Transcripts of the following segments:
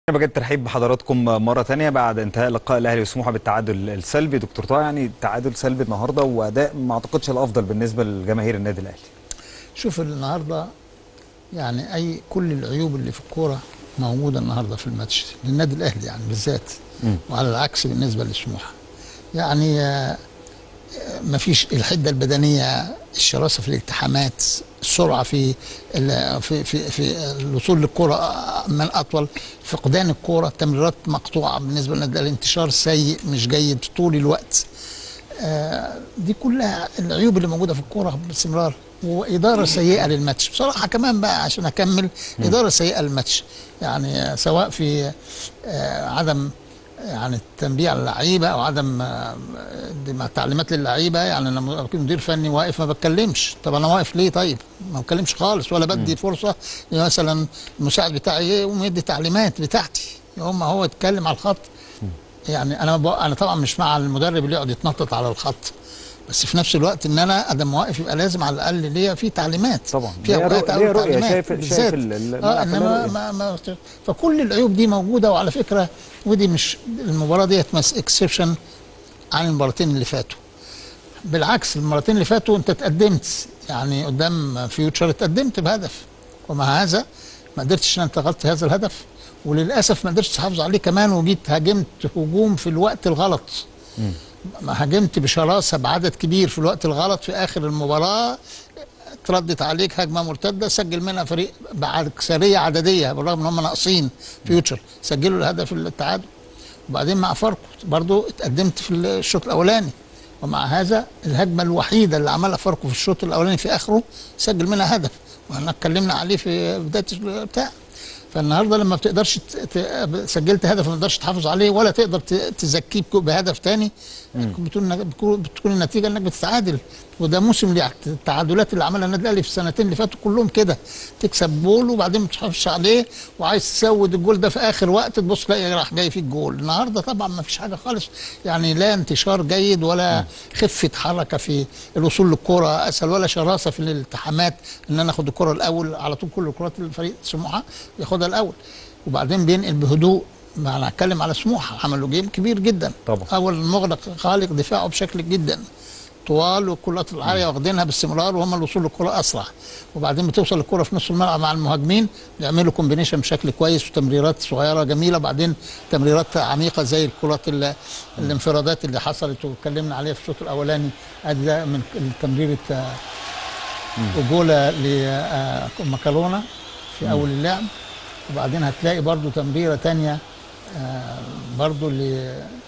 انا بجد ترحيب بحضراتكم مره ثانيه بعد انتهاء لقاء الاهلي وسموحه بالتعادل السلبي دكتور طه يعني تعادل سلبي النهارده واداء ما اعتقدش الافضل بالنسبه لجماهير النادي الاهلي شوف النهارده يعني اي كل العيوب اللي في الكوره موجوده النهارده في الماتش للنادي الاهلي يعني بالذات وعلى العكس بالنسبه لسموحه يعني آه، ما فيش الحده البدنيه الشراسه في الالتحامات السرعه في ال- في في, في الوصول للكره من اطول فقدان الكوره تمريرات مقطوعه بالنسبه للنادي الاهلي انتشار سيء مش جيد طول الوقت آه، دي كلها العيوب اللي موجوده في الكوره باستمرار واداره سيئه للماتش بصراحه كمان بقى عشان اكمل اداره سيئه للماتش يعني آه، سواء في آه، عدم يعني التنبيه على اللعيبه او عدم آه، دي مع تعليمات للعيبه يعني لما اكون مدير فني واقف ما بتكلمش طب انا واقف ليه طيب ما بتكلمش خالص ولا بدي فرصه مثلا المساعد بتاعي يقوم يدي تعليمات بتاعتي يقوم هو يتكلم على الخط يعني انا بق... انا طبعا مش مع المدرب اللي يقعد يتنطط على الخط بس في نفس الوقت ان انا ادم واقف يبقى لازم على الاقل ليا في تعليمات طبعا. في ليا اوقات رؤ- أو ليا رؤية. تعليمات شايف- بالذات. شايف ال- ال- اه الملعب انما كله ما ما فكل العيوب دي موجوده وعلى فكره ودي مش المباراه ديت مس اكسبشن عن المباراتين اللي فاتوا بالعكس المرتين اللي فاتوا انت اتقدمت يعني قدام فيوتشر اتقدمت بهدف ومع هذا ما قدرتش ان انت تغطي هذا الهدف وللاسف ما قدرتش تحافظ عليه كمان وجيت هاجمت هجوم في الوقت الغلط ما هاجمت بشراسه بعدد كبير في الوقت الغلط في اخر المباراه اتردت عليك هجمه مرتده سجل منها فريق باكثريه عدديه بالرغم ان هم ناقصين فيوتشر سجلوا الهدف التعادل وبعدين مع فاركو برضو اتقدمت في الشوط الاولاني ومع هذا الهجمه الوحيده اللي عملها فاركو في الشوط الاولاني في اخره سجل منها هدف واحنا اتكلمنا عليه في بدايه البتاع فالنهارده لما بتقدرش ت- ت- سجلت هدف ما تقدرش تحافظ عليه ولا تقدر ت- تزكيه بك- بهدف تاني بتكون بتكون- بتكون النتيجه انك بتتعادل وده موسم لع- التعادلات اللي عملها النادي الاهلي في السنتين اللي فاتوا كلهم كده تكسب جول وبعدين ما تحافظش عليه وعايز تسود الجول ده في اخر وقت تبص تلاقي راح جاي فيك جول النهارده طبعا ما فيش حاجه خالص يعني لا انتشار جيد ولا خفه حركه في الوصول للكره اسهل ولا شراسه في الالتحامات ان انا اخد الكره الاول على طول كل الكرات الفريق سموحه ياخدها الاول وبعدين بينقل بهدوء ما انا هتكلم على سموحه عملوا جيم كبير جدا طبعا. اول مغلق خالق دفاعه بشكل جدا طوال والكرات العاليه واخدينها باستمرار وهم الوصول للكره اسرع وبعدين بتوصل الكره في نص الملعب مع المهاجمين بيعملوا كومبينيشن بشكل كويس وتمريرات صغيره جميله بعدين تمريرات عميقه زي الكرات ال- الانفرادات اللي حصلت واتكلمنا عليها في الشوط الاولاني ادي ده من تمريره آه، وجوله لمكالونا في اول اللعب وبعدين هتلاقي برضو تمريره تانية آه، برضو ل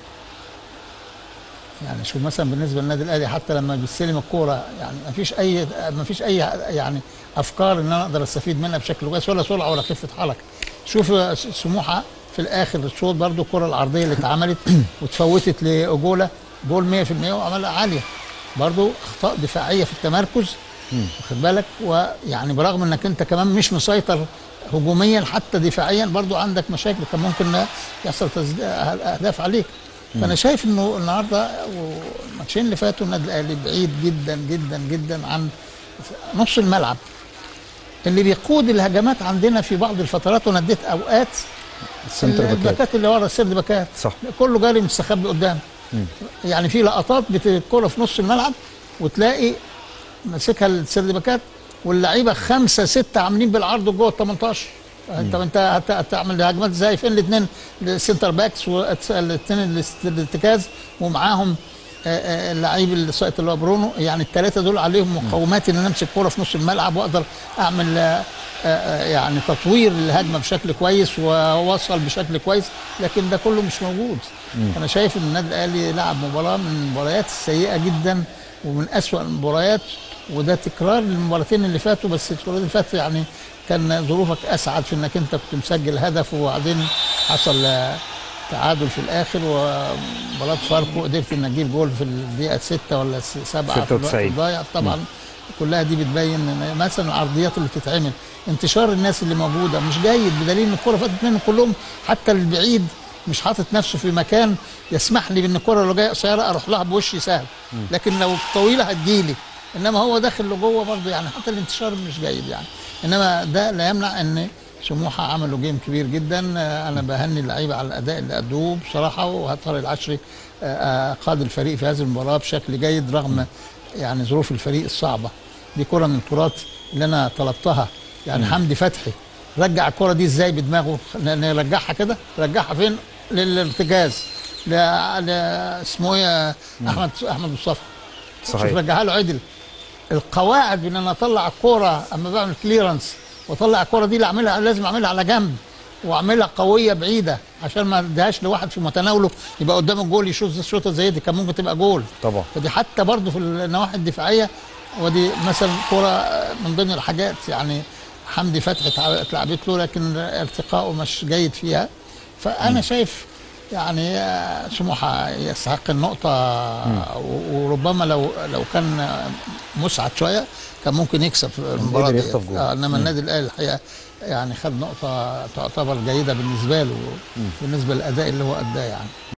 يعني شوف مثلا بالنسبه للنادي الاهلي حتى لما بيستلم الكوره يعني ما فيش اي ما فيش اي يعني افكار ان انا اقدر استفيد منها بشكل كويس ولا سرعه ولا خفه حركه شوف سموحه في الاخر الشوط برضو الكره العرضيه اللي اتعملت واتفوتت لاجولا جول 100% وعملها عاليه برضو اخطاء دفاعيه في التمركز واخد بالك ويعني برغم انك انت كمان مش مسيطر هجوميا حتى دفاعيا برضو عندك مشاكل كان ممكن يحصل تسد- اهداف عليك فانا شايف انه النهارده والماتشين اللي فاتوا النادي الاهلي بعيد جدا جدا جدا عن نص الملعب اللي بيقود الهجمات عندنا في بعض الفترات وانا اديت اوقات السنتر باكات الباكات اللي ورا السرد باكات صح. كله جاري مستخبي قدام يعني في لقطات بت- الكره في نص الملعب وتلاقي ماسكها السرد باكات واللعيبه خمسه سته عاملين بالعرض جوه ال 18 انت انت هت- هتعمل هجمات ازاي فين الاثنين السنتر باكس والاثنين الارتكاز ومعاهم آه، آه، اللعيب الساقط اللي هو برونو يعني الثلاثه دول عليهم مقومات ان انا امسك كوره في نص الملعب واقدر اعمل آه، آه، يعني تطوير الهجمه بشكل كويس واوصل بشكل كويس لكن ده كله مش موجود انا شايف ان النادي الاهلي لعب مباراه من المباريات السيئه جدا ومن اسوأ المباريات وده تكرار للمباراتين اللي فاتوا بس المباراتين اللي فاتوا يعني كان ظروفك اسعد في انك انت كنت مسجل هدف وبعدين حصل آه، تعادل في الاخر ومباراه فاركو قدرت انك تجيب جول في الدقيقه 6 ولا 7 في الوقت 96. الضايع طبعا كلها دي بتبين ان مثلا العرضيات اللي بتتعمل انتشار الناس اللي موجوده مش جيد بدليل ان الكره فاتت منهم كلهم حتى البعيد مش حاطط نفسه في مكان يسمح لي بان الكره لو جايه قصيره اروح لها بوشي سهل لكن لو طويله هتجيلي انما هو داخل لجوه برضه يعني حتى الانتشار مش جيد يعني انما ده لا يمنع ان سموحه عملوا جيم كبير جدا آه، انا بهني اللعيبه على الاداء اللي ادوه بصراحه وطارق العشري آه، آه، قاد الفريق في هذه المباراه بشكل جيد رغم يعني ظروف الفريق الصعبه دي كره من الكرات اللي انا طلبتها يعني حمدي فتحي رجع الكره دي ازاي بدماغه ن- نرجعها كده رجعها فين للارتكاز ل... ل... اسمه ايه احمد احمد مصطفى صحيح. شوف رجعها له عدل القواعد ان انا اطلع الكوره اما بعمل كليرنس واطلع الكوره دي اللي اعملها لازم اعملها على جنب واعملها قويه بعيده عشان ما اديهاش لواحد في متناوله يبقى قدام الجول يشوط شوطه زي دي كان ممكن تبقى جول طبعا فدي حتى برضه في النواحي الدفاعيه ودي مثلا كرة من ضمن الحاجات يعني حمدي فتحي اتع- اتلعبت له لكن ارتقائه مش جيد فيها فانا شايف يعني آه، سموحه يستحق النقطه و- وربما لو لو كان مسعد شويه كان ممكن يكسب في المباراه قدر دي يخطف جول. آه، انما النادي الاهلي الحقيقه يعني خد نقطه تعتبر جيده بالنسبه له بالنسبه للاداء اللي هو اداه يعني